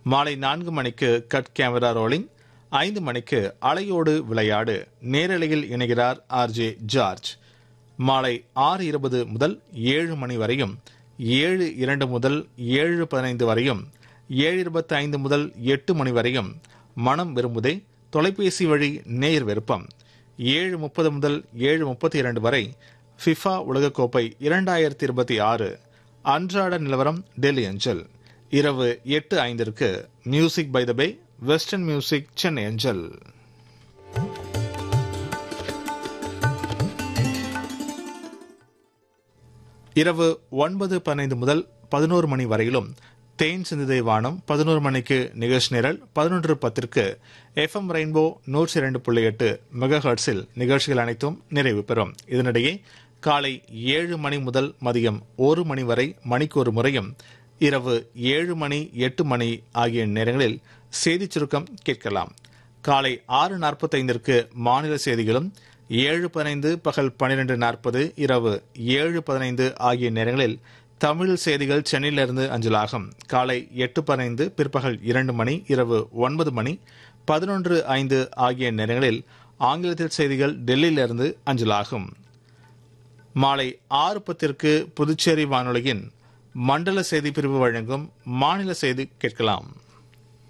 மாலை நான்கு மணிக்கு கட் கேமரா ரோலிங் ஐந்து மணிக்கு அலையோடு விளையாடு நேரலையில் இணைகிறார் ஆர்ஜே ஜார்ஜ் மாலை ஆறு இருபது முதல் ஏழு மணி வரையும் ஏழு இரண்டு முதல் ஏழு பதினைந்து வரையும் ஏழு இருபத்தி ஐந்து முதல் எட்டு மணி வரையும் மனம் விரும்புதே தொலைபேசி வழி நேர் விருப்பம் ஏழு முப்பது முதல் ஏழு முப்பத்தி இரண்டு வரை ஃபிஃபா உலகக்கோப்பை இரண்டாயிரத்தி இருபத்தி ஆறு அன்றாட நிலவரம் டெல்லி அஞ்சல் இரவு எட்டு ஐந்திற்கு music by the bay western music Chennai அஞ்சல் இரவு ஒன்பது பதினைந்து முதல் பதினோரு மணி வரையிலும் தேன் சிந்துதை வானம் பதினோரு மணிக்கு நிகழ்ச்சி நிரல் பதினொன்று பத்திற்கு எஃப்எம் ரெயின்போ நூற்றி இரண்டு புள்ளி எட்டு மெகா ஹர்ட்ஸில் நிகழ்ச்சிகள் அனைத்தும் நிறைவு பெறும் இதனிடையே காலை ஏழு மணி முதல் மதியம் ஒரு மணி வரை மணிக்கு ஒரு முறையும் இரவு ஏழு மணி எட்டு மணி ஆகிய நேரங்களில் செய்திச் சுருக்கம் கேட்கலாம் காலை ஆறு நாற்பத்தைந்திற்கு மாநில செய்திகளும் ஏழு பதினைந்து பகல் பன்னிரண்டு நாற்பது இரவு ஏழு பதினைந்து ஆகிய நேரங்களில் தமிழ் செய்திகள் சென்னையிலிருந்து அஞ்சலாகும் காலை எட்டு பதினைந்து பிற்பகல் இரண்டு மணி இரவு ஒன்பது மணி பதினொன்று ஐந்து ஆகிய நேரங்களில் ஆங்கிலத்தில் செய்திகள் டெல்லியிலிருந்து அஞ்சலாகும் மாலை ஆறு பத்திற்கு புதுச்சேரி வானொலியின் மண்டல செய்தி பிரிவு வழங்கும் மாநில செய்தி கேட்கலாம்